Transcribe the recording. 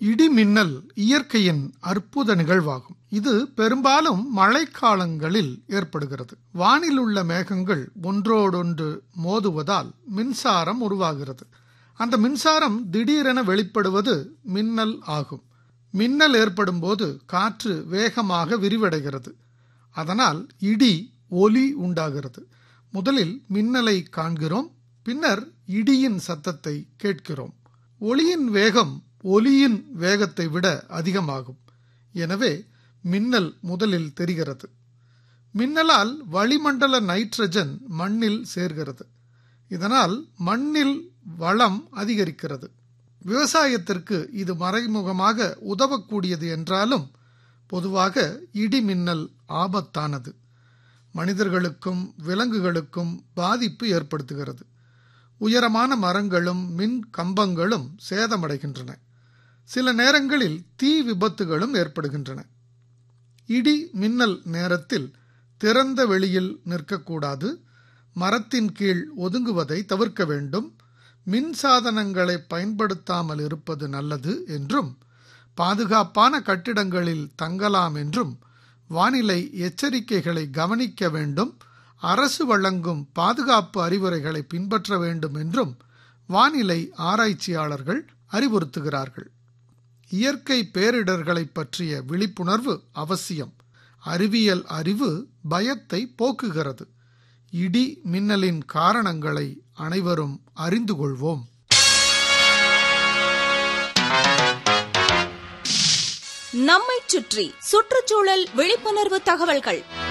இடி மின்னல் இயற்கையின் அற்புத நிகழ்வாகும் இது பெரும்பாலும் மழைக்காலங்களில் ஏற்படுகிறது வானில் உள்ள மேகங்கள் ஒன்றோடொன்று மோதுவதால் மின்சாரம் உருவாகிறது அந்த மின்சாரம் திடீரென வெளிப்படுவது மின்னல் ஆகும் மின்னல் ஏற்படும் போது காற்று வேகமாக விரிவடைகிறது அதனால் இடி ஒலி உண்டாகிறது முதலில் மின்னலை காண்கிறோம் பின்னர் இடியின் சத்தத்தை கேட்கிறோம் ஒளியின் வேகம் ஒலியின் வேகத்தை விட அதிகமாகும் எனவே மின்னல் முதலில் தெரிகிறது மின்னலால் வளிமண்டல நைட்ரஜன் மண்ணில் சேர்கிறது இதனால் மண்ணில் வளம் அதிகரிக்கிறது விவசாயத்திற்கு இது மறைமுகமாக உதவக்கூடியது என்றாலும் பொதுவாக இடி மின்னல் ஆபத்தானது மனிதர்களுக்கும் விலங்குகளுக்கும் பாதிப்பு ஏற்படுத்துகிறது உயரமான மரங்களும் மின் கம்பங்களும் சேதமடைகின்றன சில நேரங்களில் தீ விபத்துகளும் ஏற்படுகின்றன இடி மின்னல் நேரத்தில் திறந்த வெளியில் நிற்கக்கூடாது மரத்தின் கீழ் ஒதுங்குவதை தவிர்க்க வேண்டும் மின் சாதனங்களை பயன்படுத்தாமல் இருப்பது நல்லது என்றும் பாதுகாப்பான கட்டிடங்களில் தங்கலாம் என்றும் வானிலை எச்சரிக்கைகளை கவனிக்க வேண்டும் அரசு வழங்கும் பாதுகாப்பு அறிவுரைகளை பின்பற்ற வேண்டும் என்றும் வானிலை ஆராய்ச்சியாளர்கள் அறிவுறுத்துகிறார்கள் இயற்கை பேரிடர்களை பற்றிய விழிப்புணர்வு அவசியம் அறிவியல் அறிவு பயத்தை போக்குகிறது இடி மின்னலின் காரணங்களை அனைவரும் அறிந்து கொள்வோம் நம்மை சுற்றி சுற்றுச்சூழல் விழிப்புணர்வு தகவல்கள்